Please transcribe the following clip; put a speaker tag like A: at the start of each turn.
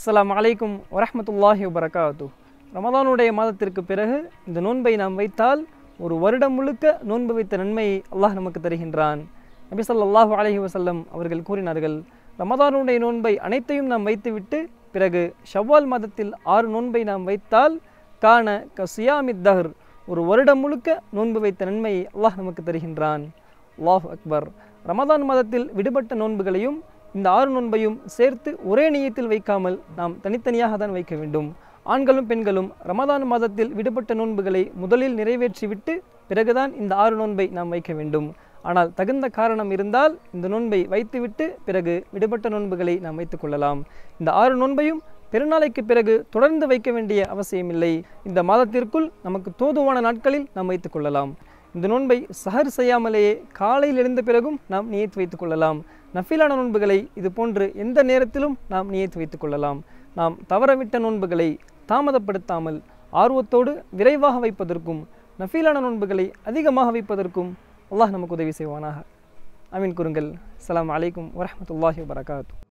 A: அஸ்ஸலாமு அலைக்கும் வரஹ்மத்துல்லாஹி வபரகாத்து ரமதானுடைய மாதத்திற்கு பிறகு இந்த நோன்பை நாம் வைத்தால் ஒரு வருடம் முழுக்க நோன்பு வைத்த நன்மையை அல்லாஹ் நமக்கு தருகின்றான் நபி ஸல்லல்லாஹு அலைஹி வஸல்லம் அவர்கள் கூறினார்கள் ரமதானுடைய நோன்பை அனைத்தையும் நாம் வைத்துவிட்டு பிறகு ஷவ்வால் மாதத்தில் ஆறு நோன்பை நாம் வைத்தால் காண க சியாமித் தஹர் ஒரு வருடம் முழுக்க நோன்பு வைத்த நன்மையை அல்லாஹ் நமக்கு தருகின்றான் அல்லாஹ் அக்பர் ரமதான் மாதத்தில் விடுபட்ட நோன்புகளையும் இந்த ஆறு நோன்பையும் சேர்த்து ஒரே நியத்தில் வைக்காமல் நாம் தனித்தனியாக தான் வைக்க வேண்டும் ஆண்களும் பெண்களும் ரமதான் மாதத்தில் விடுபட்ட நோன்புகளை முதலில் நிறைவேற்றிவிட்டு பிறகுதான் இந்த ஆறு நோன்பை நாம் வைக்க வேண்டும் ஆனால் தகுந்த காரணம் இருந்தால் இந்த நோன்பை வைத்துவிட்டு பிறகு விடுபட்ட நோன்புகளை நாம் வைத்துக் கொள்ளலாம் இந்த ஆறு நோன்பையும் பெருநாளைக்கு பிறகு தொடர்ந்து வைக்க வேண்டிய அவசியமில்லை இந்த மாதத்திற்குள் நமக்கு தோதுவான நாட்களில் நாம் வைத்துக் கொள்ளலாம் இந்த நோன்பை சஹர் செய்யாமலேயே காலையில் எழுந்த பிறகும் நாம் நியத்து வைத்துக் கொள்ளலாம் நஃபிலான நோன்புகளை இது போன்று எந்த நேரத்திலும் நாம் நியத்து வைத்துக் கொள்ளலாம் நாம் தவறவிட்ட நோன்புகளை தாமதப்படுத்தாமல் ஆர்வத்தோடு விரைவாக வைப்பதற்கும் நஃபீலான நோன்புகளை அதிகமாக வைப்பதற்கும் அல்லாஹ் நமக்கு உதவி செய்வானாக அமீன் கூறுங்கள் அஸ்ஸலாமு அலைக்கும் வரஹ்மத்துல்லாஹி வபரகாத்து